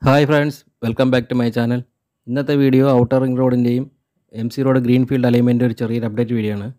hi friends welcome back to my channel ഇന്നത്തെ video outer ring റോഡിൻ്റെയും M C road greenfield alignment ഒരു ചെറിയൊരു update video ആണ്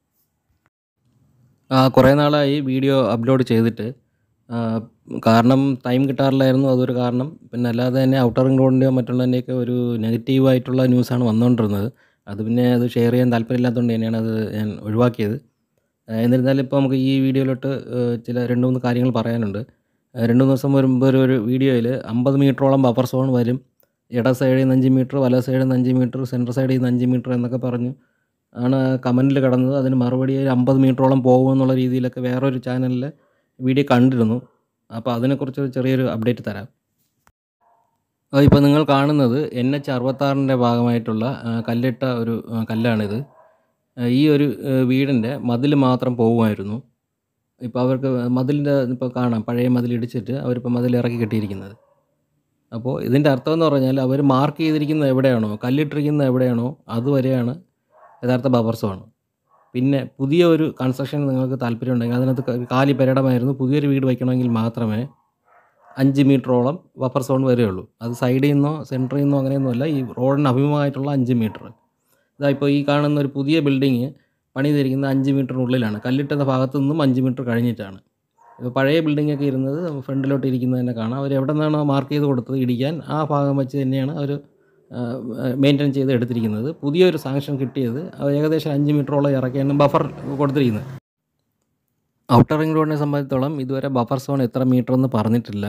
ആ, കുറേ നാളായി വീഡിയോ അപ്ലോഡ് ചെയ്തിട്ട് ആ, കാരണം ടൈം കിട്ടാറില്ലായിരുന്നു അതൊരു കാരണം പിന്നെ അല്ലാതെ തന്നെ ഔട്ടർ റിംഗ് റോഡിൻ്റെയോ മറ്റുള്ളതിൻ്റെയൊക്കെ ഒരു നെഗറ്റീവായിട്ടുള്ള ന്യൂസാണ് വന്നുകൊണ്ടിരുന്നത് അത് പിന്നെ അത് ഷെയർ ചെയ്യാൻ താല്പര്യമില്ലാത്തതുകൊണ്ട് തന്നെയാണ് അത് ഞാൻ ഒഴിവാക്കിയത് ആ, എന്നിരുന്നാലും ഇപ്പോൾ നമുക്ക് ഈ വീഡിയോയിലോട്ട് ആ, ചില രണ്ട് മൂന്ന് കാര്യങ്ങൾ പറയാനുണ്ട് ആ, രണ്ട് മൂന്ന് ദിവസം മുമ്പ് ഒരു ഒരു വീഡിയോയിൽ അമ്പത് മീറ്ററോളം ബഫർ സോൺ വരും ഇട സൈഡിൽ നിന്ന് അഞ്ച് മീറ്റർ വല സൈഡിൽ നിന്ന് അഞ്ച് മീറ്റർ സെൻറ്റർ സൈഡിൽ നിന്ന് അഞ്ച് മീറ്റർ എന്നൊക്കെ പറഞ്ഞു ആണ് കമൻറ്റിൽ കിടന്നത് അതിന് മറുപടി ഒരു അമ്പത് മീറ്ററോളം പോകുമെന്നുള്ള രീതിയിലൊക്കെ വേറൊരു ചാനലിൽ വീഡിയോ കണ്ടിരുന്നു അപ്പോൾ അതിനെക്കുറിച്ച് ഒരു ചെറിയൊരു അപ്ഡേറ്റ് തരാം ഇപ്പോൾ നിങ്ങൾ കാണുന്നത് എൻ എച്ച് അറുപത്താറിൻ്റെ ഭാഗമായിട്ടുള്ള ആ, കല്ലിട്ട ഒരു ആ, കല്ലാണിത് ആ, ഈ ഒരു വീടിൻ്റെ മതിൽ മാത്രം പോകുമായിരുന്നു ഇപ്പോൾ അവർക്ക് മതിലിൻ്റെ ഇപ്പോൾ കാണാം പഴയ മതിൽ ഇടിച്ചിട്ട് അവരിപ്പോൾ മതിൽ ഇറക്കി കെട്ടിയിരിക്കുന്നത് അപ്പോൾ ഇതിൻ്റെ അർത്ഥം എന്ന് പറഞ്ഞാൽ അവർ മാർക്ക് ചെയ്തിരിക്കുന്നത് എവിടെയാണോ കല്ലിട്ടിരിക്കുന്നത് എവിടെയാണോ അതുവരെയാണ് യഥാർത്ഥ ബഫർ സോൺ പിന്നെ പുതിയ ഒരു കൺസ്ട്രക്ഷൻ നിങ്ങൾക്ക് താല്പര്യം ഉണ്ടെങ്കിൽ അതിനകത്ത് ക- കാലി പെരടമായിരുന്നു പുതിയൊരു വീട് വയ്ക്കണമെങ്കിൽ മാത്രമേ അഞ്ച് മീറ്ററോളം ബഫർ സോൺ വരികയുള്ളൂ അത് സൈഡിൽ നിന്നോ സെൻറ്ററിൽ നിന്നോ അങ്ങനെയൊന്നുമല്ല ഈ റോഡിന് അഭിമുഖമായിട്ടുള്ള അഞ്ച് മീറ്റർ ഇതാ ഇപ്പോൾ ഈ കാണുന്ന ഒരു പുതിയ ബിൽഡിങ് പണിതിരിക്കുന്ന അഞ്ച് മീറ്ററിനുള്ളിലാണ് കല്ലിട്ടുന്ന ഭാഗത്തു നിന്നും അഞ്ച് മീറ്റർ കഴിഞ്ഞിട്ടാണ് ഇപ്പോൾ പഴയ ബിൽഡിംഗ് ഒക്കെ ഇരുന്നത് ഫ്രണ്ടിലോട്ട് ഇരിക്കുന്നത് തന്നെ കാണാം അവർ എവിടെ നിന്നാണോ മാർക്ക് ചെയ്ത് കൊടുത്തത് ഇടിക്കാൻ ആ ഭാഗം വെച്ച് തന്നെയാണ് അവർ മെയിൻറ്റെയിൻ ചെയ്ത് എടുത്തിരിക്കുന്നത് പുതിയൊരു സാങ്ഷൻ കിട്ടിയത് അത് ഏകദേശം അഞ്ച് മീറ്ററോളം ഇറക്കിയാണ് ബഫർ കൊടുത്തിരിക്കുന്നത് ഔട്ടർ റിംഗ് റോഡിനെ സംബന്ധിച്ചിടത്തോളം ഇതുവരെ ബഫർ സോൺ എത്ര മീറ്റർ എന്ന് പറഞ്ഞിട്ടില്ല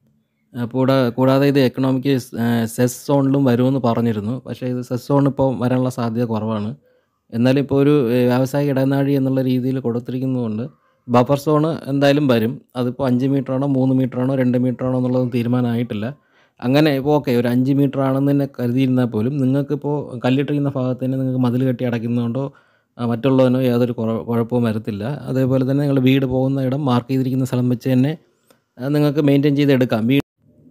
ആ, കൂടാ കൂടാതെ ഇത് എക്കണോമിക് സെസ് സോണിലും വരുമെന്ന് പറഞ്ഞിരുന്നു പക്ഷേ ഇത് സെസ് സോൺ ഇപ്പോൾ വരാനുള്ള സാധ്യത കുറവാണ് എന്നാലും ഇപ്പോൾ ഒരു ഏ, വ്യാവസായിക ഇടനാഴി എന്നുള്ള രീതിയിൽ കൊടുത്തിരിക്കുന്നതുകൊണ്ട് ബഫർ സോണ് എന്തായാലും വരും അതിപ്പോൾ അഞ്ച് മീറ്ററാണോ മൂന്ന് മീറ്ററാണോ രണ്ട് മീറ്ററാണോ എന്നുള്ളത് തീരുമാനമായിട്ടില്ല അങ്ങനെ ഇപ്പോൾ ഓക്കെ ഒരു അഞ്ച് മീറ്റർ ആണെന്ന് തന്നെ കരുതിയിരുന്നാൽ പോലും നിങ്ങൾക്കിപ്പോൾ കല്ലിട്ടിരിക്കുന്ന ഭാഗത്ത് തന്നെ നിങ്ങൾക്ക് മതിൽ കെട്ടി അടയ്ക്കുന്നതുകൊണ്ടോ ആ, മറ്റുള്ളതിനോ യാതൊരു കുറ- കുഴപ്പവും വരത്തില്ല അതേപോലെ തന്നെ നിങ്ങൾ വീട് പോകുന്ന ഇടം മാർക്ക് ചെയ്തിരിക്കുന്ന സ്ഥലം വെച്ച് തന്നെ ആ, നിങ്ങൾക്ക് മെയിൻറ്റെയിൻ ചെയ്തെടുക്കാം വീ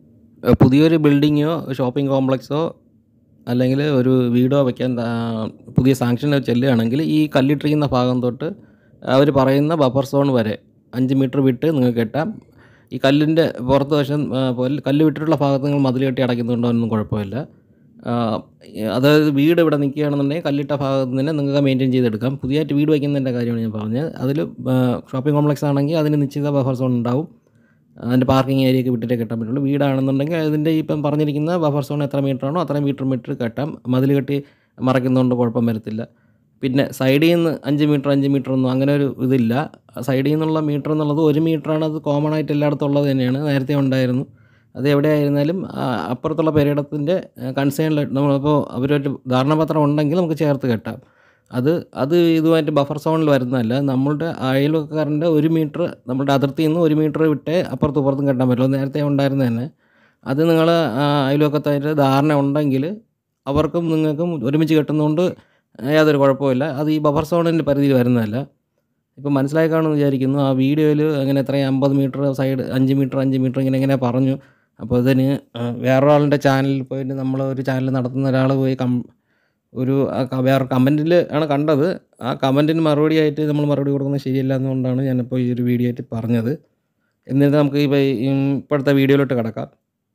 ഏ, പുതിയൊരു ബിൽഡിങ്ങോ ഷോപ്പിംഗ് കോംപ്ലക്സോ അല്ലെങ്കിൽ ഒരു വീടോ വയ്ക്കാൻ ആ, പുതിയ സാങ്ഷൻ ചെല്ലുകയാണെങ്കിൽ ഈ കല്ലിട്ടിരിക്കുന്ന ഭാഗം തൊട്ട് അവർ പറയുന്ന ബഫർ സോൺ വരെ അഞ്ച് മീറ്റർ വിട്ട് നിങ്ങൾക്ക് കെട്ടാം ഈ കല്ലിൻ്റെ പുറത്ത് വശം ആ, പോലെ- കല്ല് വിട്ടിട്ടുള്ള ഭാഗത്ത് നിങ്ങൾ മതിൽ കെട്ടി അടയ്ക്കുന്നുണ്ടോ ഒന്നും കുഴപ്പമില്ല ആ, അതായത് വീട് ഇവിടെ നിൽക്കുകയാണെന്നുണ്ടെങ്കിൽ കല്ലിട്ട ഭാഗത്ത് നിന്ന് നിങ്ങൾക്ക് മെയിൻറ്റെയിൻ ചെയ്തെടുക്കാം പുതിയതായിട്ട് വീട് വയ്ക്കുന്നതിൻ്റെ കാര്യമാണ് ഞാൻ പറഞ്ഞത് അതിൽ ഷോപ്പിംഗ് കോംപ്ലക്സ് ആണെങ്കിൽ അതിന് നിശ്ചിത ബഫർ സോൺ ഉണ്ടാവും അതിൻ്റെ പാർക്കിംഗ് ഏരിയയൊക്കെ വിട്ടിട്ടേ കെട്ടാൻ പറ്റുള്ളൂ വീടാണെന്നുണ്ടെങ്കിൽ അതിൻ്റെ ഇപ്പം പറഞ്ഞിരിക്കുന്ന ബഫർ സോൺ എത്ര മീറ്റർ ആണോ അത്രയും മീറ്റർ മീറ്റർ കെട്ടാം മതിൽ കെട്ടി മറയ്ക്കുന്നതുകൊണ്ട് കുഴപ്പം വരത്തില്ല പിന്നെ സൈഡിൽ നിന്ന് അഞ്ച് മീറ്റർ അഞ്ച് മീറ്റർ ഒന്നും അങ്ങനെ ഒരു ഇതില്ല സൈഡിൽ നിന്നുള്ള മീറ്റർ എന്നുള്ളത് ഒരു മീറ്ററാണ് അത് കോമൺ ആയിട്ട് എല്ലായിടത്തും ഉള്ളത് തന്നെയാണ് നേരത്തെ ഉണ്ടായിരുന്നു അത് എവിടെയായിരുന്നാലും ആ, അപ്പുറത്തുള്ള പെരയിടത്തിൻ്റെ കൺസേണിൽ നമ്മളിപ്പോൾ അവരൊരു ധാരണാപത്രം ഉണ്ടെങ്കിൽ നമുക്ക് ചേർത്ത് കെട്ടാം അത് അത് ഇതുമായിട്ട് ബഫർ സോണിൽ വരുന്നതല്ല നമ്മളുടെ അയൽവക്കാരൻ്റെ ഒരു മീറ്റർ നമ്മുടെ അതിർത്തിയിൽ നിന്ന് ഒരു മീറ്റർ വിട്ടേ അപ്പുറത്തും ഇപ്പുറത്തും കെട്ടാൻ പറ്റുള്ളൂ നേരത്തെ ഉണ്ടായിരുന്ന തന്നെ അത് നിങ്ങൾ അയൽവക്കത്തായിട്ട് ധാരണ ഉണ്ടെങ്കിൽ അവർക്കും നിങ്ങൾക്കും ഒരുമിച്ച് കെട്ടുന്നതുകൊണ്ട് യാതൊരു കുഴപ്പമില്ല അത് ഈ ബഫർ സോണിൻ്റെ പരിധിയിൽ വരുന്നതല്ല ഇപ്പം മനസ്സിലായി കാണുമെന്ന് വിചാരിക്കുന്നു ആ വീഡിയോയിൽ അങ്ങനെ എത്രയും അമ്പത് മീറ്റർ സൈഡ് അഞ്ച് മീറ്റർ അഞ്ച് മീറ്റർ ഇങ്ങനെ ഇങ്ങനെ പറഞ്ഞു അപ്പോൾ ഇതിന് ആ, വേറൊരാളുടെ ചാനലിൽ പോയിട്ട് നമ്മൾ ഒരു ചാനൽ നടത്തുന്ന ഒരാൾ പോയി കം ഒരു ആ ക- വേറെ കമൻറ്റിൽ ആണ് കണ്ടത് ആ കമൻറ്റിന് മറുപടി ആയിട്ട് നമ്മൾ മറുപടി കൊടുക്കുന്നത് ശരിയല്ല എന്നുകൊണ്ടാണ് ഞാനിപ്പോൾ ഈ ഒരു വീഡിയോ ആയിട്ട് പറഞ്ഞത് എന്നിട്ട് നമുക്ക് ഇപ്പോൾ ഈ ഇപ്പോഴത്തെ വീഡിയോയിലോട്ട് കിടക്കാം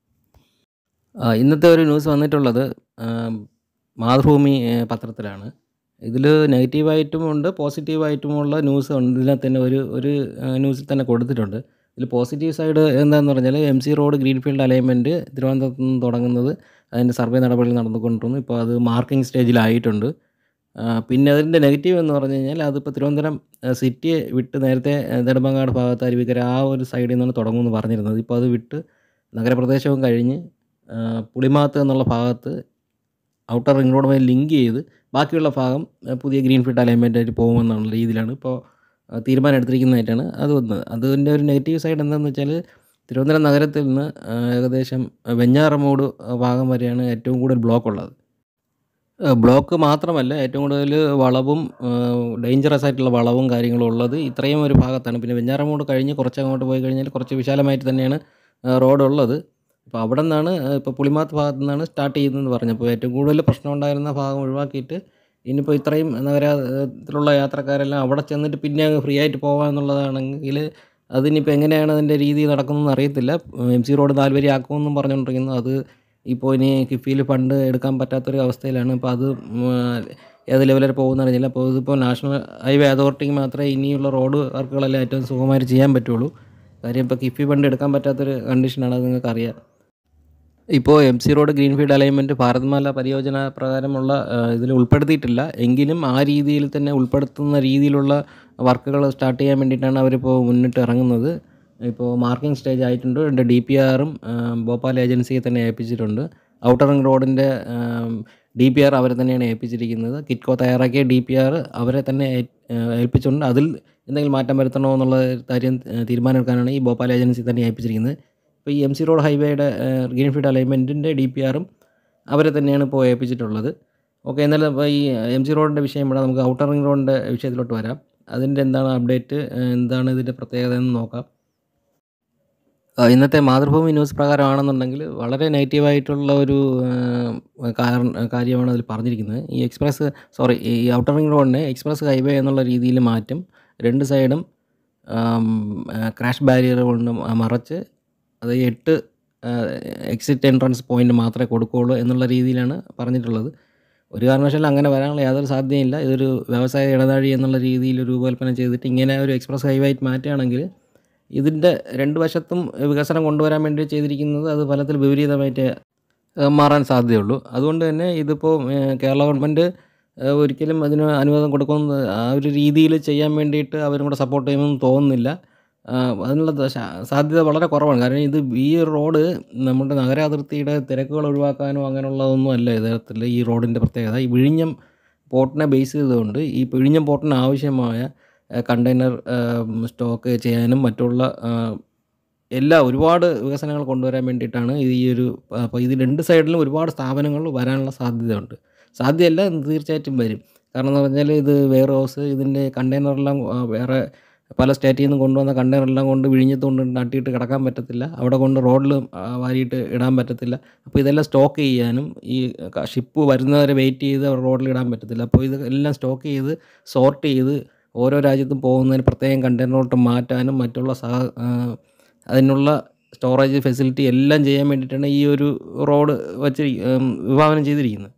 ആ, ഇന്നത്തെ ഒരു ന്യൂസ് വന്നിട്ടുള്ളത് ആ, മാതൃഭൂമി ഏ, പത്രത്തിലാണ് ഇതിൽ നെഗറ്റീവായിട്ടും ഉണ്ട് പോസിറ്റീവായിട്ടുമുള്ള ന്യൂസ് ഉണ്ട് ഇതിനകത്ത് തന്നെ ഒരു ഒരു ആ, ന്യൂസിൽ തന്നെ കൊടുത്തിട്ടുണ്ട് ഇതിൽ പോസിറ്റീവ് സൈഡ് എന്താണെന്ന് പറഞ്ഞാൽ M C road greenfield alignment തിരുവനന്തപുരത്ത് നിന്ന് തുടങ്ങുന്നത് അതിൻ്റെ സർവേ നടപടികൾ നടന്നുകൊണ്ടിരുന്നു ഇപ്പോൾ അത് മാർക്കിംഗ് സ്റ്റേജിലായിട്ടുണ്ട് ആ, പിന്നെ അതിൻ്റെ നെഗറ്റീവ് എന്ന് പറഞ്ഞു കഴിഞ്ഞാൽ അതിപ്പോൾ തിരുവനന്തപുരം സിറ്റിയെ വിട്ട് നേരത്തെ ആ, നെടുമങ്ങാട് ഭാഗത്ത് അരുവിക്കര ആ ഒരു സൈഡിൽ നിന്നാണ് തുടങ്ങുമെന്ന് പറഞ്ഞിരുന്നത് ഇപ്പോൾ അത് വിട്ട് നഗരപ്രദേശവും കഴിഞ്ഞ് ആ, പുളിമാത്ത് എന്നുള്ള ഭാഗത്ത് ഔട്ടർ റിംഗ് റോഡുമായി ലിങ്ക് ചെയ്ത് ബാക്കിയുള്ള ഭാഗം ആ, പുതിയ ഗ്രീൻഫീൽഡ് അലൈൻമെൻ്റ് ആയിട്ട് പോകുമെന്നുള്ള രീതിയിലാണ് ഇപ്പോൾ ആ, തീരുമാനം എടുത്തിരിക്കുന്നതായിട്ടാണ് അത് വന്നത് അതിൻ്റെ ഒരു നെഗറ്റീവ് സൈഡ് എന്താണെന്ന് വെച്ചാൽ തിരുവനന്തപുരം നഗരത്തിൽ നിന്ന് ആ, ഏകദേശം വെഞ്ഞാറമൂട് ഭാഗം വരെയാണ് ഏറ്റവും കൂടുതൽ ബ്ലോക്ക് ഉള്ളത് ആ, ബ്ലോക്ക് മാത്രമല്ല ഏറ്റവും കൂടുതൽ വളവും ഡേഞ്ചറസ് ആയിട്ടുള്ള വളവും കാര്യങ്ങളും ഉള്ളത് ഇത്രയും ഒരു ഭാഗത്താണ് പിന്നെ വെഞ്ഞാറമൂട് കഴിഞ്ഞ് കുറച്ച് അങ്ങോട്ട് പോയി കഴിഞ്ഞാൽ കുറച്ച് വിശാലമായിട്ട് തന്നെയാണ് റോഡ് ഉള്ളത് അപ്പോൾ അവിടെ നിന്നാണ് ഇപ്പോൾ പുളിമാത്ത് ഭാഗത്തു നിന്നാണ് സ്റ്റാർട്ട് ചെയ്യുന്നതെന്ന് പറഞ്ഞപ്പോൾ ഏറ്റവും കൂടുതൽ പ്രശ്നം ഉണ്ടായിരുന്ന ഭാഗം ഒഴിവാക്കിയിട്ട് ഇനിയിപ്പോൾ ഇത്രയും നഗരത്തിലുള്ള യാത്രക്കാരെല്ലാം അവിടെ ചെന്നിട്ട് പിന്നെ അങ്ങ് ഫ്രീ ആയിട്ട് പോകാമെന്നുള്ളതാണെങ്കിൽ അതിനിപ്പോൾ എങ്ങനെയാണ് അതിൻ്റെ രീതി നടക്കുന്നതെന്ന് അറിയത്തില്ല എം സി റോഡ് താല്പര്യമാക്കുമെന്നും പറഞ്ഞുകൊണ്ടിരിക്കുന്നു അത് ഇപ്പോൾ ഇനി കിഫ്ബിയിൽ ഫണ്ട് എടുക്കാൻ പറ്റാത്തൊരു അവസ്ഥയിലാണ് അപ്പോൾ അത് ഉം, ഏത് ലെവൽ വരെ പോകുമെന്ന് അറിയില്ല അപ്പോൾ ഇതിപ്പോൾ നാഷണൽ ഹൈവേ അതോറിറ്റിക്ക് മാത്രമേ ഇനിയുള്ള റോഡ് വർക്കുകളെല്ലാം ഏറ്റവും സുഖമായിട്ട് ചെയ്യാൻ പറ്റുള്ളൂ കാര്യം ഇപ്പോൾ കിഫ്ബി ഫണ്ട് എടുക്കാൻ പറ്റാത്തൊരു കണ്ടീഷനാണ് അത് നിങ്ങൾക്കറിയാം ഇപ്പോൾ M C road greenfield alignment Bharatmala Pariyojana പ്രകാരമുള്ള ഇതിൽ ഉൾപ്പെടുത്തിയിട്ടില്ല എങ്കിലും ആ രീതിയിൽ തന്നെ ഉൾപ്പെടുത്തുന്ന രീതിയിലുള്ള വർക്കുകൾ സ്റ്റാർട്ട് ചെയ്യാൻ വേണ്ടിയിട്ടാണ് അവരിപ്പോൾ മുന്നിട്ട് ഇറങ്ങുന്നത് ഇപ്പോൾ മാർക്കിംഗ് സ്റ്റേജ് ആയിട്ടുണ്ട് എൻ്റെ ഡി പി ആറും ഭോപ്പാൽ ഏജൻസിയെ തന്നെ ഏൽപ്പിച്ചിട്ടുണ്ട് ഔട്ടർ റിംഗ് റോഡിൻ്റെ ഡി പി ആർ അവരെ തന്നെയാണ് ഏൽപ്പിച്ചിരിക്കുന്നത് കിറ്റ്കോ തയ്യാറാക്കിയ ഡി പി ആർ അവരെ തന്നെ ഏ- ഏൽപ്പിച്ചിട്ടുണ്ട് അതിൽ എന്തെങ്കിലും മാറ്റം വരുത്തണോ എന്നുള്ള കാര്യം ഏഹ്, തീരുമാനമെടുക്കാനാണ് ഈ ഭോപ്പാൽ ഏജൻസി തന്നെ ഏൽപ്പിച്ചിരിക്കുന്നത് ഇപ്പോൾ ഈ എം സി റോഡ് ഹൈവേയുടെ ഗ്രീൻഫീൽഡ് അലൈൻമെൻറ്റിൻ്റെ ഡി പി ആറും അവരെ തന്നെയാണ് ഇപ്പോൾ ഏൽപ്പിച്ചിട്ടുള്ളത് ഓക്കെ എന്നാലും ഇപ്പോൾ ഈ എം സി റോഡിൻ്റെ വിഷയം ഇവിടെ നമുക്ക് ഔട്ടർ റിംഗ് റോഡിൻ്റെ വിഷയത്തിലോട്ട് വരാം അതിൻ്റെ എന്താണ് അപ്ഡേറ്റ് എന്താണ് ഇതിൻ്റെ പ്രത്യേകത എന്ന് നോക്കാം ആ, ഇന്നത്തെ മാതൃഭൂമി ന്യൂസ് പ്രകാരമാണെന്നുണ്ടെങ്കിൽ വളരെ നെഗറ്റീവായിട്ടുള്ള ഒരു കാരണം കാര്യമാണ് അതിൽ പറഞ്ഞിരിക്കുന്നത് ഈ എക്സ്പ്രസ് സോറി ഈ ഔട്ടർ റിംഗ് റോഡിനെ എക്സ്പ്രസ് ഹൈവേ എന്നുള്ള രീതിയിൽ മാറ്റും രണ്ട് സൈഡും ക്രാഷ് ബാരിയർ കൊണ്ട് മ- മറച്ച് അത് എട്ട് എക്സിറ്റ് എൻട്രൻസ് പോയിന്റ് മാത്രമേ കൊടുക്കുകയുള്ളൂ എന്നുള്ള രീതിയിലാണ് പറഞ്ഞിട്ടുള്ളത് ഒരു കാരണവശാലും അങ്ങനെ വരാനുള്ള യാതൊരു സാധ്യതയില്ല ഇതൊരു വ്യവസായ ഇടനാഴി എന്നുള്ള രീതിയിൽ രൂപകൽപ്പന ചെയ്തിട്ട് ഇങ്ങനെ ഒരു എക്സ്പ്രസ് ഹൈവേ ആയിട്ട് മാറ്റുകയാണെങ്കിൽ ഇതിൻ്റെ രണ്ട് വശത്തും വികസനം കൊണ്ടുവരാൻ വേണ്ടി ചെയ്തിരിക്കുന്നത് അത് ഫലത്തിൽ വിപരീതമായിട്ട് ഏഹ്, മാറാൻ സാധ്യതയുള്ളൂ അതുകൊണ്ട് തന്നെ ഇതിപ്പോൾ ഏഹ്, കേരള ഗവൺമെൻറ് ഏഹ്, ഒരിക്കലും അതിന് അനുവാദം കൊടുക്കുന്ന ആ ഒരു രീതിയിൽ ചെയ്യാൻ വേണ്ടിയിട്ട് അവരും കൂടെ സപ്പോർട്ട് ചെയ്യുമെന്ന് തോന്നുന്നില്ല ആ, അതിനുള്ള ദ- ശാ- സാധ്യത വളരെ കുറവാണ് കാരണം ഇത് ഈ റോഡ് നമ്മുടെ നഗരാതിർത്തിയുടെ തിരക്കുകൾ ഒഴിവാക്കാനോ അങ്ങനെയുള്ളതൊന്നും അല്ല യഥാർത്ഥത്തിൽ ഈ റോഡിൻ്റെ പ്രത്യേകത ഈ വിഴിഞ്ഞം പോർട്ടിനെ ബേസ് ചെയ്തുകൊണ്ട് ഈ വിഴിഞ്ഞം പോർട്ടിന് ആവശ്യമായ കണ്ടെയ്നർ സ്റ്റോക്ക് ചെയ്യാനും മറ്റുള്ള ആ, എല്ലാ ഒരുപാട് വികസനങ്ങൾ കൊണ്ടുവരാൻ വേണ്ടിയിട്ടാണ് ഇത് ഈ ഒരു അപ്പോൾ ഇത് രണ്ട് സൈഡിലും ഒരുപാട് സ്ഥാപനങ്ങൾ വരാനുള്ള സാധ്യതയുണ്ട് സാധ്യതയല്ല തീർച്ചയായിട്ടും വരും കാരണം എന്ന് പറഞ്ഞാൽ ഇത് വെയർ ഹൗസ് ഇതിൻ്റെ കണ്ടെയ്നറെല്ലാം ആ, വേറെ പല സ്റ്റേറ്റിൽ നിന്നും കൊണ്ടുവന്ന കണ്ടെയ്നറെല്ലാം കൊണ്ട് വിഴിഞ്ഞത്ത് കൊണ്ട് നട്ടിയിട്ട് കിടക്കാൻ പറ്റത്തില്ല അവിടെ കൊണ്ട് റോഡിൽ വാരിയിട്ട് ഇടാൻ പറ്റത്തില്ല അപ്പോൾ ഇതെല്ലാം സ്റ്റോക്ക് ചെയ്യാനും ഈ ഷിപ്പ് വരുന്നവരെ വെയിറ്റ് ചെയ്ത് റോഡിൽ ഇടാൻ പറ്റത്തില്ല അപ്പോൾ ഇത് എല്ലാം സ്റ്റോക്ക് ചെയ്ത് സോർട്ട് ചെയ്ത് ഓരോ രാജ്യത്തും പോകുന്നതിന് പ്രത്യേകം കണ്ടെയ്നറോട്ട് മാറ്റാനും മറ്റുള്ള സഹ ആ, അതിനുള്ള സ്റ്റോറേജ് ഫെസിലിറ്റി എല്ലാം ചെയ്യാൻ വേണ്ടിയിട്ടാണ് ഈ ഒരു റോഡ് വച്ച് വിഭാവനം ചെയ്തിരിക്കുന്നത്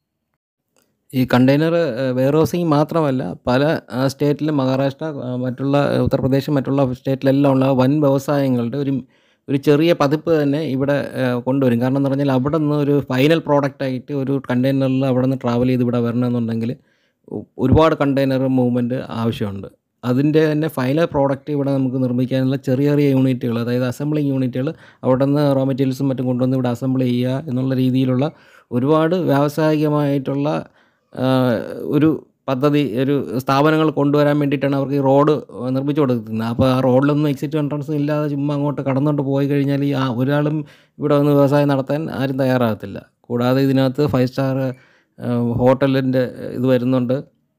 ഈ കണ്ടെയ്നർ വെയർ ഹൗസിങ് മാത്രമല്ല പല ആ, സ്റ്റേറ്റിലും മഹാരാഷ്ട്ര ആ, മറ്റുള്ള ഉത്തർപ്രദേശ് മറ്റുള്ള സ്റ്റേറ്റിലെല്ലാം ഉള്ള വൻ വ്യവസായങ്ങളുടെ ഒരു ഒരു ചെറിയ പതിപ്പ് തന്നെ ഇവിടെ ആ, കൊണ്ടുവരും കാരണം എന്ന് പറഞ്ഞാൽ അവിടെ നിന്ന് ഒരു ഫൈനൽ പ്രോഡക്റ്റ് ആയിട്ട് ഒരു കണ്ടെയ്നറിൽ അവിടെ നിന്ന് ട്രാവൽ ചെയ്ത് ഇവിടെ വരണമെന്നുണ്ടെങ്കിൽ ഒ- ഒരുപാട് കണ്ടെയ്നർ മൂവ്മെൻറ്റ് ആവശ്യമുണ്ട് അതിൻ്റെ തന്നെ ഫൈനൽ പ്രോഡക്റ്റ് ഇവിടെ നമുക്ക് നിർമ്മിക്കാനുള്ള ചെറിയ ചെറിയ യൂണിറ്റുകൾ അതായത് അസംബ്ലിങ് യൂണിറ്റുകൾ അവിടെ നിന്ന് റോ മെറ്റീരിയൽസും മറ്റും കൊണ്ടുവന്ന് ഇവിടെ അസംബിൾ ചെയ്യുക എന്നുള്ള രീതിയിലുള്ള ഒരുപാട് വ്യാവസായികമായിട്ടുള്ള ആ, ഒരു പദ്ധതി ഒരു സ്ഥാപനങ്ങൾ കൊണ്ടുവരാൻ വേണ്ടിയിട്ടാണ് അവർക്ക് ഈ റോഡ് നിർമ്മിച്ചു കൊടുക്കുന്നത് അപ്പോൾ ആ റോഡിലൊന്നും എക്സിറ്റ് എൻട്രൻസ് ഇല്ലാതെ ചുമ്മാ അങ്ങോട്ട് കടന്നുകൊണ്ട് പോയി കഴിഞ്ഞാൽ ഈ ആ ഒരാളും ഇവിടെ വന്ന് വ്യവസായം നടത്താൻ ആരും തയ്യാറാകത്തില്ല കൂടാതെ ഇതിനകത്ത് ഫൈവ് സ്റ്റാർ ഹോട്ടലിൻ്റെ ഇത് വരുന്നുണ്ട്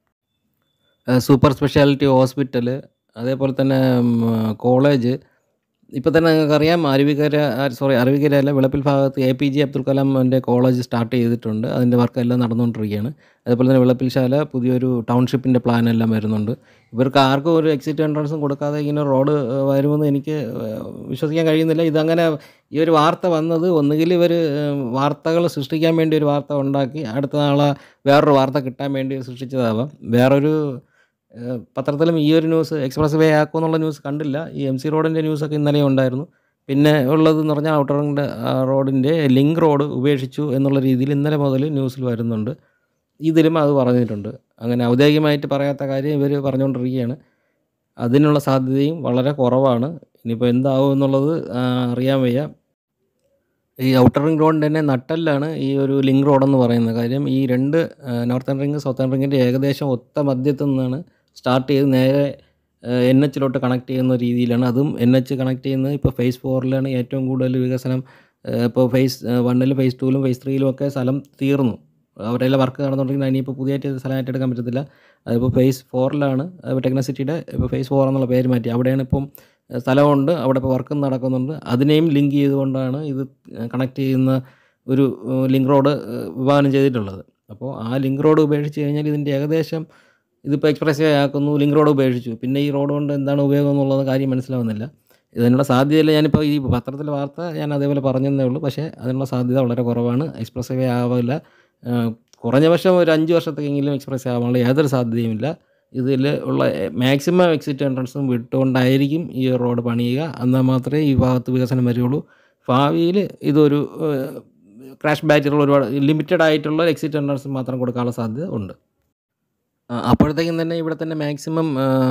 സൂപ്പർ സ്പെഷ്യാലിറ്റി ഹോസ്പിറ്റൽ അതേപോലെ തന്നെ കോളേജ് ഇപ്പോൾ തന്നെ നിങ്ങൾക്കറിയാം അരുവിക്കര സോറി അരുവിക്കര അല്ല വിളപ്പിൽ ഭാഗത്ത് എ പി ജെ അബ്ദുൽ കലാമിൻ്റെ കോളേജ് സ്റ്റാർട്ട് ചെയ്തിട്ടുണ്ട് അതിൻ്റെ വർക്കെല്ലാം നടന്നുകൊണ്ടിരിക്കുകയാണ് അതേപോലെ തന്നെ വിളപ്പിൽശാല പുതിയൊരു ടൗൺഷിപ്പിൻ്റെ പ്ലാൻ എല്ലാം വരുന്നുണ്ട് ഇവർക്ക് ആർക്കും ഒരു എക്സിറ്റ് എൻട്രൻസും കൊടുക്കാതെ ഇങ്ങനെ റോഡ് ഏഹ്, വരുമെന്ന് എനിക്ക് ഏഹ്, വിശ്വസിക്കാൻ കഴിയുന്നില്ല ഇതങ്ങനെ ഈ ഒരു വാർത്ത വന്നത് ഒന്നുകിൽ ഇവർ വാർത്തകൾ സൃഷ്ടിക്കാൻ വേണ്ടി ഒരു വാർത്ത ഉണ്ടാക്കി അടുത്ത നാളെ വേറൊരു വാർത്ത കിട്ടാൻ വേണ്ടി സൃഷ്ടിച്ചതാവാം വേറൊരു ഏഹ്, പത്രത്തിലും ഈ ഒരു ന്യൂസ് എക്സ്പ്രസ് വേ ആക്കുമെന്നുള്ള ന്യൂസ് കണ്ടില്ല ഈ എം സി റോഡിൻ്റെ ന്യൂസൊക്കെ ഇന്നലെ ഉണ്ടായിരുന്നു പിന്നെ ഉള്ളതെന്ന് പറഞ്ഞാൽ ഔട്ടർ റിംഗ് റോഡിൻ്റെ ലിങ്ക് റോഡ് ഉപേക്ഷിച്ചു എന്നുള്ള രീതിയിൽ ഇന്നലെ മുതൽ ന്യൂസിൽ വരുന്നുണ്ട് ഇതിലും അത് പറഞ്ഞിട്ടുണ്ട് അങ്ങനെ ഔദ്യോഗികമായിട്ട് പറയാത്ത കാര്യം ഇവർ പറഞ്ഞുകൊണ്ടിരിക്കുകയാണ് അതിനുള്ള സാധ്യതയും വളരെ കുറവാണ് ഇനിയിപ്പോൾ എന്താവും എന്നുള്ളത് ആ, അറിയാൻ വയ്യ ഈ ഔട്ടർ റിംഗ് റോഡിൻ്റെ തന്നെ നട്ടല്ലാണ് ഈ ഒരു ലിങ്ക് റോഡെന്ന് പറയുന്നത് കാര്യം ഈ രണ്ട് നോർത്തേൺ റിംഗ് സൗത്തേൺ റിങ്ങിൻ്റെ ഏകദേശം ഒത്ത മധ്യത്തു നിന്നാണ് സ്റ്റാർട്ട് ചെയ്ത് നേരെ എൻ എച്ചിലോട്ട് കണക്ട് ചെയ്യുന്ന രീതിയിലാണ് അതും എൻ എച്ച് കണക്ട് ചെയ്യുന്നത് ഇപ്പോൾ ഫേസ് ഫോറിലാണ് ഏറ്റവും കൂടുതൽ വികസനം ഏഹ് ഇപ്പോൾ ഫേസ് വണ്ണിലും ഫേസ് ടൂവിലും ഫേസ് ത്രീയിലും ഒക്കെ സ്ഥലം തീർന്നു അവരെല്ലാം വർക്ക് നടന്നുകൊണ്ടിരിക്കുന്ന ഇനിയിപ്പോൾ പുതിയതായിട്ട് സ്ഥലം ഏറ്റെടുക്കാൻ പറ്റത്തില്ല അതിപ്പോൾ ഫേസ് ഫോറിലാണ് ടെക്നോസിറ്റിയുടെ ഇപ്പോൾ ഫേസ് ഫോർ എന്നുള്ള പേര് മാറ്റി അവിടെയാണ് ഇപ്പം സ്ഥലമുണ്ട് അവിടെ ഇപ്പോൾ വർക്കും നടക്കുന്നുണ്ട് അതിനെയും ലിങ്ക് ചെയ്തുകൊണ്ടാണ് ഇത് കണക്ട് ചെയ്യുന്ന ഒരു ലിങ്ക് റോഡ് വിഭാവനം ചെയ്തിട്ടുള്ളത് അപ്പോൾ ആ ലിങ്ക് റോഡ് ഉപേക്ഷിച്ച് കഴിഞ്ഞാൽ ഇതിൻ്റെ ഏകദേശം ഇതിപ്പോൾ എക്സ്പ്രസ് വേ ആക്കുന്നു ലിങ്ക് റോഡ് ഉപേക്ഷിച്ചു പിന്നെ ഈ റോഡ് കൊണ്ട് എന്താണ് ഉപയോഗം എന്നുള്ളത് കാര്യം മനസ്സിലാവുന്നില്ല ഇതിനുള്ള സാധ്യതയില്ല ഞാനിപ്പോൾ ഈ പത്രത്തിലെ വാർത്ത ഞാൻ അതേപോലെ പറഞ്ഞതേ ഉള്ളൂ പക്ഷേ അതിനുള്ള സാധ്യത വളരെ കുറവാണ് എക്സ്പ്രസ് വേ ആവില്ല ആ, കുറഞ്ഞ പക്ഷം ഒരു അഞ്ച് വർഷത്തേക്കെങ്കിലും എക്സ്പ്രസ് വേ ആവാനുള്ള യാതൊരു സാധ്യതയുമില്ല ഇതിൽ ഉള്ള മാക്സിമം എക്സിറ്റ് എൻട്രൻസും വിട്ടുകൊണ്ടായിരിക്കും ഈ റോഡ് പണിയുക എന്നാൽ മാത്രമേ ഈ ഭാഗത്ത് വികസനം വരികയുള്ളൂ ഭാവിയിൽ ഇതൊരു ക്രാഷ് ബാറ്ററികൾ ഒരുപാട് ലിമിറ്റഡ് ആയിട്ടുള്ള എക്സിറ്റ് എൻട്രൻസ് മാത്രം കൊടുക്കാനുള്ള സാധ്യത ഉണ്ട് ആ, അപ്പോഴത്തേക്കും തന്നെ ഇവിടെ തന്നെ മാക്സിമം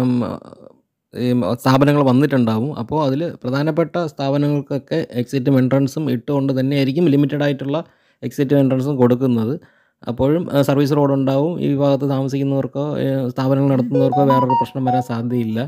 ഈ സ്ഥാപനങ്ങൾ വന്നിട്ടുണ്ടാവും അപ്പോൾ അതിൽ പ്രധാനപ്പെട്ട സ്ഥാപനങ്ങൾക്കൊക്കെ എക്സിറ്റും എൻട്രൻസും ഇട്ടുകൊണ്ട് തന്നെയായിരിക്കും ലിമിറ്റഡ് ആയിട്ടുള്ള എക്സിറ്റും എൻട്രൻസും കൊടുക്കുന്നത് അപ്പോഴും ആ, സർവീസ് റോഡ് ഉണ്ടാവും ഈ ഭാഗത്ത് താമസിക്കുന്നവർക്കോ ഏ, സ്ഥാപനങ്ങൾ നടത്തുന്നവർക്കോ വേറൊരു പ്രശ്നം വരാൻ സാധ്യതയില്ല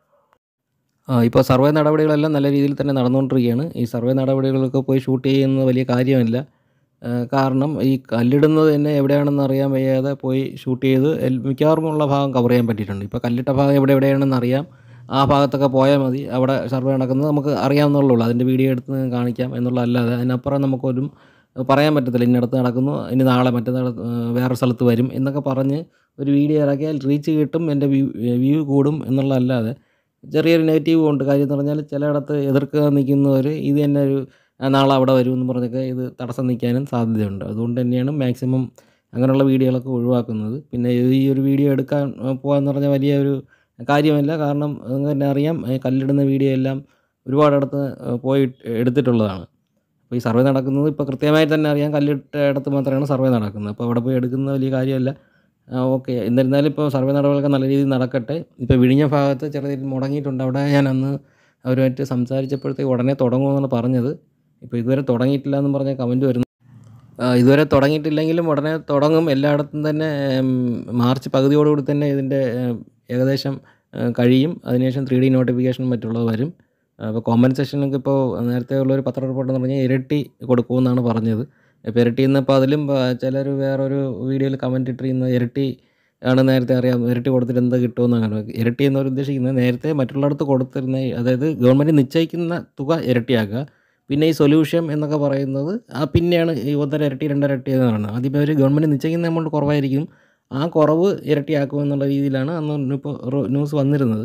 ആ, ഇപ്പോൾ സർവേ നടപടികളെല്ലാം നല്ല രീതിയിൽ തന്നെ നടന്നുകൊണ്ടിരിക്കുകയാണ് ഈ സർവേ നടപടികളൊക്കെ പോയി ഷൂട്ട് ചെയ്യുന്നത് വലിയ കാര്യമില്ല ആ, കാരണം ഈ കല്ലിടുന്നത് തന്നെ എവിടെയാണെന്ന് അറിയാൻ വയ്യാതെ പോയി ഷൂട്ട് ചെയ്ത് എൽ- മിക്കവാറും ഉള്ള ഭാഗം കവർ ചെയ്യാൻ പറ്റിയിട്ടുണ്ട് ഇപ്പോൾ കല്ലിട്ട ഭാഗം എവിടെ എവിടെയാണെന്ന് അറിയാം ആ ഭാഗത്തൊക്കെ പോയാൽ മതി അവിടെ സർവേ നടക്കുന്നത് നമുക്ക് അറിയാവുന്നുള്ളൂ അതിൻ്റെ വീഡിയോ എടുത്ത് കാണിക്കാം എന്നുള്ളതല്ലാതെ അതിനപ്പുറം നമുക്കൊരു പറയാൻ പറ്റത്തില്ല ഇന്നടത്ത് നടക്കുന്നു ഇനി നാളെ മറ്റന്നാൾ വേറെ സ്ഥലത്ത് വരും എന്നൊക്കെ പറഞ്ഞ് ഒരു വീഡിയോ ഇറക്കിയാൽ റീച്ച് കിട്ടും എൻ്റെ വ്യൂ വ്യൂ കൂടും എന്നുള്ളതല്ലാതെ ചെറിയൊരു നെഗറ്റീവ് ഉണ്ട് കാര്യം എന്ന് പറഞ്ഞാൽ ചിലയിടത്ത് എതിർക്കുക നിൽക്കുന്നവർ ഇത് തന്നെ ഒരു ആ, നാളെ അവിടെ വരുമെന്ന് പറഞ്ഞൊക്കെ ഇത് തടസ്സം നിൽക്കാനും സാധ്യതയുണ്ട് അതുകൊണ്ട് തന്നെയാണ് മാക്സിമം അങ്ങനെയുള്ള വീഡിയോകളൊക്കെ ഒഴിവാക്കുന്നത് പിന്നെ ഈ ഒരു വീഡിയോ എടുക്കാൻ പോകാന്ന് പറഞ്ഞാൽ വലിയ ഒരു കാര്യമല്ല കാരണം നിങ്ങൾക്ക് തന്നെ അറിയാം ഈ കല്ലിടുന്ന വീഡിയോ എല്ലാം ഒരുപാടിടത്ത് പോയി എടുത്തിട്ടുള്ളതാണ് അപ്പോൾ ഈ സർവേ നടക്കുന്നത് ഇപ്പോൾ കൃത്യമായി തന്നെ അറിയാം കല്ലിട്ട ഇടത്ത് മാത്രമാണ് സർവേ നടക്കുന്നത് അപ്പോൾ അവിടെ പോയി എടുക്കുന്നത് വലിയ കാര്യമല്ല ഓക്കെ എന്നിരുന്നാലും ഇപ്പോൾ സർവേ നടപടികളൊക്കെ നല്ല രീതിയിൽ നടക്കട്ടെ ഇപ്പോൾ വിഴിഞ്ഞ ഭാഗത്ത് ചെറിയ രീതിയിൽ മുടങ്ങിയിട്ടുണ്ട് അവിടെ ഞാൻ അന്ന് അവരുമായിട്ട് സംസാരിച്ചപ്പോഴത്തേക്ക് ഉടനെ തുടങ്ങുമെന്നാണ് പറഞ്ഞത് ഇപ്പോൾ ഇതുവരെ തുടങ്ങിയിട്ടില്ല എന്ന് പറഞ്ഞ കമൻറ്റ് വരുന്നു ആ, ഇതുവരെ തുടങ്ങിയിട്ടില്ലെങ്കിലും ഉടനെ തുടങ്ങും എല്ലായിടത്തും തന്നെ ഉം, മാർച്ച് പകുതിയോടുകൂടി തന്നെ ഇതിൻ്റെ ഉം, ഏകദേശം ഉം, കഴിയും അതിനുശേഷം ത്രീ ഡി നോട്ടിഫിക്കേഷനും മറ്റുള്ളത് വരും അപ്പോൾ കോമ്പൻസേഷനൊക്കെ ഇപ്പോൾ നേരത്തെ ഉള്ളൊരു പത്ര റിപ്പോർട്ട് എന്ന് പറഞ്ഞാൽ ഇരട്ടി കൊടുക്കുമെന്നാണ് പറഞ്ഞത് ഇപ്പോൾ ഇരട്ടി എന്നപ്പോൾ അതിലും ചിലർ വേറൊരു വീഡിയോയിൽ കമൻറ്റ് ഇട്ടിരുന്ന ഇരട്ടി ആണ് നേരത്തെ അറിയാം ഇരട്ടി കൊടുത്തിട്ട് എന്താ കിട്ടുമെന്ന് അങ്ങനെ ഇരട്ടി എന്നവർ ഉദ്ദേശിക്കുന്നത് നേരത്തെ മറ്റുള്ളിടത്ത് കൊടുത്തിരുന്ന അതായത് ഗവൺമെൻറ് നിശ്ചയിക്കുന്ന തുക ഇരട്ടിയാക്കുക പിന്നെ ഈ സൊല്യൂഷൻ എന്നൊക്കെ പറയുന്നത് ആ പിന്നെയാണ് ഈ ഒന്നര ഇരട്ടി രണ്ടര ഇരട്ടി എന്ന് പറയുന്നത് ആദ്യം അവർ ഗവൺമെൻറ് നിശ്ചയിക്കുന്ന എമൗണ്ട് കുറവായിരിക്കും ആ കുറവ് ഇരട്ടിയാക്കുമെന്നുള്ള രീതിയിലാണ് അന്ന് ഇപ്പോൾ ന്യൂസ് വന്നിരുന്നത്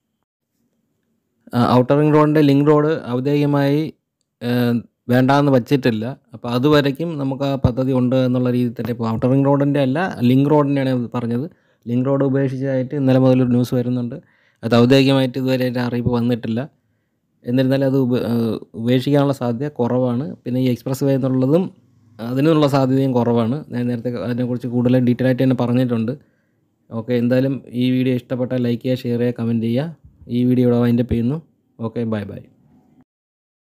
ഔട്ടർ റിംഗ് റോഡിൻ്റെ ലിങ്ക് റോഡ് ഔദ്യോഗികമായി ഏഹ്, വേണ്ടാന്ന് വച്ചിട്ടില്ല അപ്പോൾ അതുവരയ്ക്കും നമുക്ക് ആ പദ്ധതി ഉണ്ട് എന്നുള്ള രീതിയിൽ തന്നെ ഇപ്പോൾ ഔട്ടർ റിംഗ് റോഡിൻ്റെ അല്ല ലിങ്ക് റോഡിൻ്റെയാണ് പറഞ്ഞത് ലിങ്ക് റോഡ് ഉപേക്ഷിച്ചതായിട്ട് ഇന്നലെ മുതലൊരു ന്യൂസ് വരുന്നുണ്ട് അത് ഔദ്യോഗികമായിട്ട് ഇതുവരെ അതിൻ്റെ അറിയിപ്പ് വന്നിട്ടില്ല എന്നിരുന്നാലും അത് ഉപ ഏഹ്, ഉപേക്ഷിക്കാനുള്ള സാധ്യത കുറവാണ് പിന്നെ ഈ എക്സ്പ്രസ് വേ എന്നുള്ളതും അതിനുള്ള സാധ്യതയും കുറവാണ് ഞാൻ നേരത്തെ അതിനെക്കുറിച്ച് കൂടുതൽ ഡീറ്റെയിൽ ആയിട്ട് തന്നെ പറഞ്ഞിട്ടുണ്ട് ഓക്കെ എന്തായാലും ഈ വീഡിയോ ഇഷ്ടപ്പെട്ടാൽ ലൈക്ക് ചെയ്യുക ഷെയർ ചെയ്യുക കമൻറ്റ് ചെയ്യുക ഈ വീഡിയോ ഇവിടെ വൈൻഡപ്പ് ചെയ്യുന്നു ഓക്കെ ബൈ ബൈ